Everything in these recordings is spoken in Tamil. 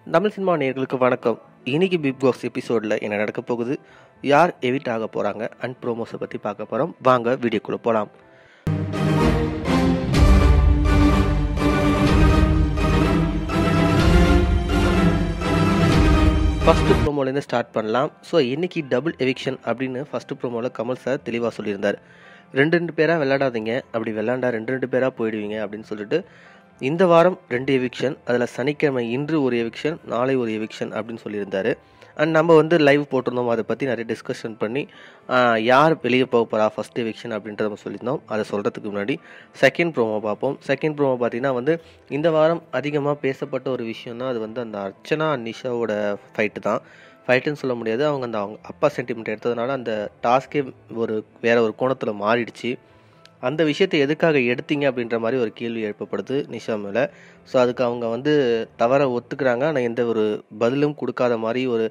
தமிழ் சினிமா நேயர்களுக்கு வணக்கம் இன்னைக்கு பிக் பாஸ் எபிசோடில் என்ன நடக்க போகுது யார் எவிட் ஆக போகிறாங்க அண்ட் ப்ரோமோஸை பற்றி பார்க்க போகிறோம் வாங்க வீடியோக்குள்ளே போகலாம் ஃபஸ்ட்டு ப்ரோமோலேருந்து ஸ்டார்ட் பண்ணலாம் ஸோ இன்னைக்கு டபுள் எவிக்ஷன் அப்படின்னு ஃபஸ்ட்டு ப்ரோமோவில் கமல் சார் தெளிவாக சொல்லியிருந்தார் ரெண்டு ரெண்டு பேராக விளையாடாதீங்க அப்படி விளையாண்டா ரெண்டு ரெண்டு பேராக போயிடுவீங்க அப்படின்னு சொல்லிட்டு இந்த வாரம் ரெண்டு எவிக்ஷன் அதில் சனிக்கிழமை இன்று ஒரு எவிக்ஷன் நாளை ஒரு எவிக்ஷன் அப்படின்னு சொல்லியிருந்தாரு அண்ட் நம்ம வந்து லைவ் போட்டிருந்தோம் அதை பற்றி நிறைய டிஸ்கஷன் பண்ணி ஆஹ், யார் வெளியே போக போகிறா ஃபஸ்ட் எவிக்ஷன் அப்படின்றத நம்ம சொல்லியிருந்தோம் அதை சொல்கிறதுக்கு முன்னாடி செகண்ட் ப்ரோமோ பார்ப்போம் செகண்ட் ப்ரோமோ பார்த்தீங்கன்னா வந்து இந்த வாரம் அதிகமாக பேசப்பட்ட ஒரு விஷயம்னா அது வந்து அந்த அர்ச்சனா நிஷாவோட ஃபைட்டு தான் ஃபைட்டுன்னு சொல்ல முடியாது அவங்க அந்த அவங்க அப்பா சென்டிமெண்ட் எடுத்ததுனால அந்த டாஸ்கே ஒரு வேற ஒரு கோணத்தில் மாறிடுச்சு அந்த விஷயத்தை எதுக்காக எடுத்தீங்க அப்படின்ற மாதிரி ஒரு கேள்வி எழுப்பப்படுது நிஷா மேலே ஸோ அதுக்கு அவங்க வந்து தவற ஒத்துக்கிறாங்க ஆனால் எந்த ஒரு பதிலும் கொடுக்காத மாதிரி ஒரு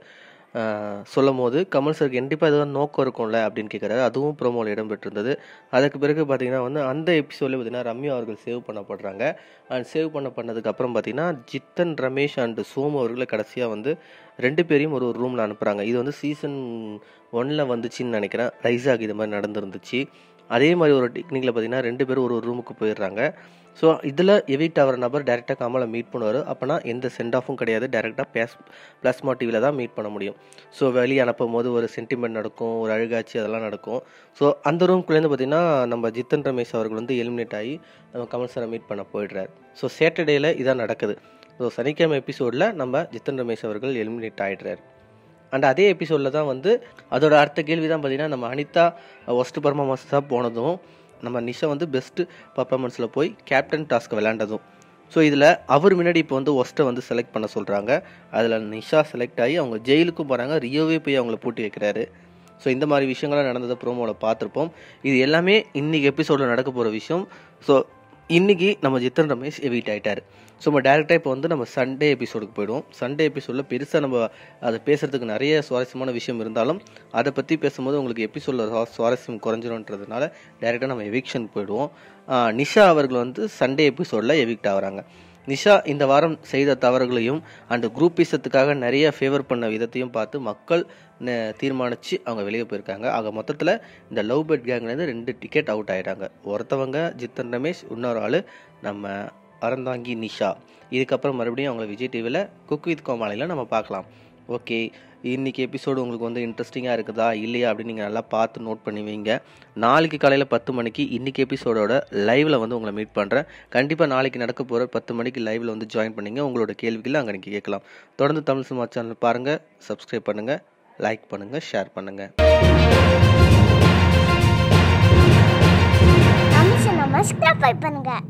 சொல்லும் போது கமல் சார் கண்டிப்பாக ஏதோ நோக்கம் இருக்கும்ல அப்படின்னு கேட்குறாரு அதுவும் ப்ரோமோவில் இடம்பெற்றிருந்தது அதுக்கு பிறகு பார்த்தீங்கன்னா வந்து அந்த எபிசோட்லேயே பார்த்தீங்கன்னா ரம்யா அவர்கள் சேவ் பண்ணப்படுறாங்க அண்ட் சேவ் பண்ண பண்ணதுக்கு அப்புறம் பார்த்தீங்கன்னா ஜித்தன் ரமேஷ் அண்ட் சோமு அவர்களை கடைசியாக வந்து ரெண்டு பேரையும் ஒரு ஒரு ரூமில் அனுப்புகிறாங்க இது வந்து சீசன் ஒன்னில் வந்துச்சுன்னு நினைக்கிறேன் ரைஸாக் இது மாதிரி நடந்துருந்துச்சு அதே மாதிரி ஒரு டெக்னிக்கில் பார்த்தீங்கன்னா ரெண்டு பேரும் ஒரு ஒரு ரூமுக்கு போயிடுறாங்க ஸோ இதில் எவிட் ஆகிற நபர் டேரெக்டாக கமலை மீட் பண்ணுவார் அப்போனா எந்த சென்ட் ஆஃபும் கிடையாது டேரெக்டாக பேஸ் பிளாஸ்மா டிவியில் தான் மீட் பண்ண முடியும் ஸோ வெளியே அனுப்பும் போது ஒரு சென்டிமெண்ட் நடக்கும் ஒரு அழுகாட்சி அதெல்லாம் நடக்கும் ஸோ அந்த ரூம்குள்ளேருந்து பார்த்தீங்கன்னா நம்ம ஜித்தன் ரமேஷ் அவர்கள் வந்து எலிமினேட் ஆகி நம்ம கமல் சாரை மீட் பண்ண போயிடுறாரு ஸோ சேட்டர்டேயில் இதான் நடக்குது ஸோ சனிக்கிழமை எபிசோடில் நம்ம ஜித்தன் ரமேஷ் அவர்கள் எலிமினேட் ஆகிடுறாரு அண்ட் அதே எபிசோடில் தான் வந்து அதோட அடுத்த கேள்வி தான் பார்த்தீங்கன்னா நம்ம அனிதா ஒஸ்ட் பர்ஃபார்மன்ஸ் தான் போனதும் நம்ம நிஷா வந்து பெஸ்ட்டு பர்ஃபார்மன்ஸில் போய் கேப்டன் டாஸ்க் விளையாண்டதும் ஸோ இதில் அவர் முன்னாடி இப்போ வந்து ஒஸ்ட்டை வந்து செலக்ட் பண்ண சொல்கிறாங்க அதில் நிஷா செலக்ட் ஆகி அவங்க ஜெயிலுக்கும் போகிறாங்க ரியோவே போய் அவங்கள பூட்டி வைக்கிறாரு ஸோ இந்த மாதிரி விஷயங்கள்லாம் நடந்ததை ப்ரோமோவில் பார்த்துருப்போம் இது எல்லாமே இன்னைக்கு எபிசோடில் நடக்க போகிற விஷயம் ஸோ இன்னைக்கு நம்ம ஜித்தன் ரமேஷ் எவிட் ஆயிட்டாரு ஸோ நம்ம டேரெக்டாக இப்போ வந்து நம்ம சண்டே எபிசோடுக்கு போயிடுவோம் சண்டே எபிசோடில் பெருசாக நம்ம அதை பேசுறதுக்கு நிறைய சுவாரஸ்யமான விஷயம் இருந்தாலும் அதை பற்றி பேசும்போது உங்களுக்கு எபிசோடில் சுவாரஸ்யம் குறைஞ்சிரும்ன்றதுனால டேரெக்டாக நம்ம எவிக்ஷன் போயிடுவோம் ஆஹ் நிஷா அவர்கள் வந்து சண்டே எபிசோடில் எவிக்ட் ஆகுறாங்க நிஷா இந்த வாரம் செய்த தவறுகளையும் அந்த குரூப்பிசத்துக்காக நிறைய ஃபேவர் பண்ண விதத்தையும் பார்த்து மக்கள் ந- தீர்மானிச்சு அவங்க வெளியே போயிருக்காங்க ஆக மொத்தத்தில் இந்த லவ் பெட் கேங்லேருந்து ரெண்டு டிக்கெட் அவுட் ஆயிட்டாங்க ஒருத்தவங்க ஜித்தன் ரமேஷ் இன்னொரு ஆள் நம்ம அறந்தாங்கி நிஷா இதுக்கப்புறம் மறுபடியும் அவங்கள விஜய் டிவியில் குக் வித் கோமாளியில் நம்ம பார்க்கலாம் ஓகே இன்னைக்கு எபிசோடு உங்களுக்கு வந்து இன்ட்ரெஸ்டிங்காக இருக்குதா இல்லையா அப்படின்னு நீங்கள் நல்லா பார்த்து நோட் பண்ணி வைங்க நாளைக்கு காலையில் பத்து மணிக்கு இன்னைக்கு எபிசோடோட லைவில் வந்து உங்களை மீட் பண்ணுறேன் கண்டிப்பாக நாளைக்கு நடக்க போகிற பத்து மணிக்கு லைவில் வந்து ஜாயின் பண்ணிங்க உங்களோட கேள்விகளை அங்கே நீங்கள் கேட்கலாம் தொடர்ந்து தமிழ் சினிமா சேனல் பாருங்கள் சப்ஸ்கிரைப் பண்ணுங்கள் லைக் பண்ணுங்கள் ஷேர் பண்ணுங்கள் தமிழ் சினிமா சப்ஸ்கிரைப் பண்ணுங்க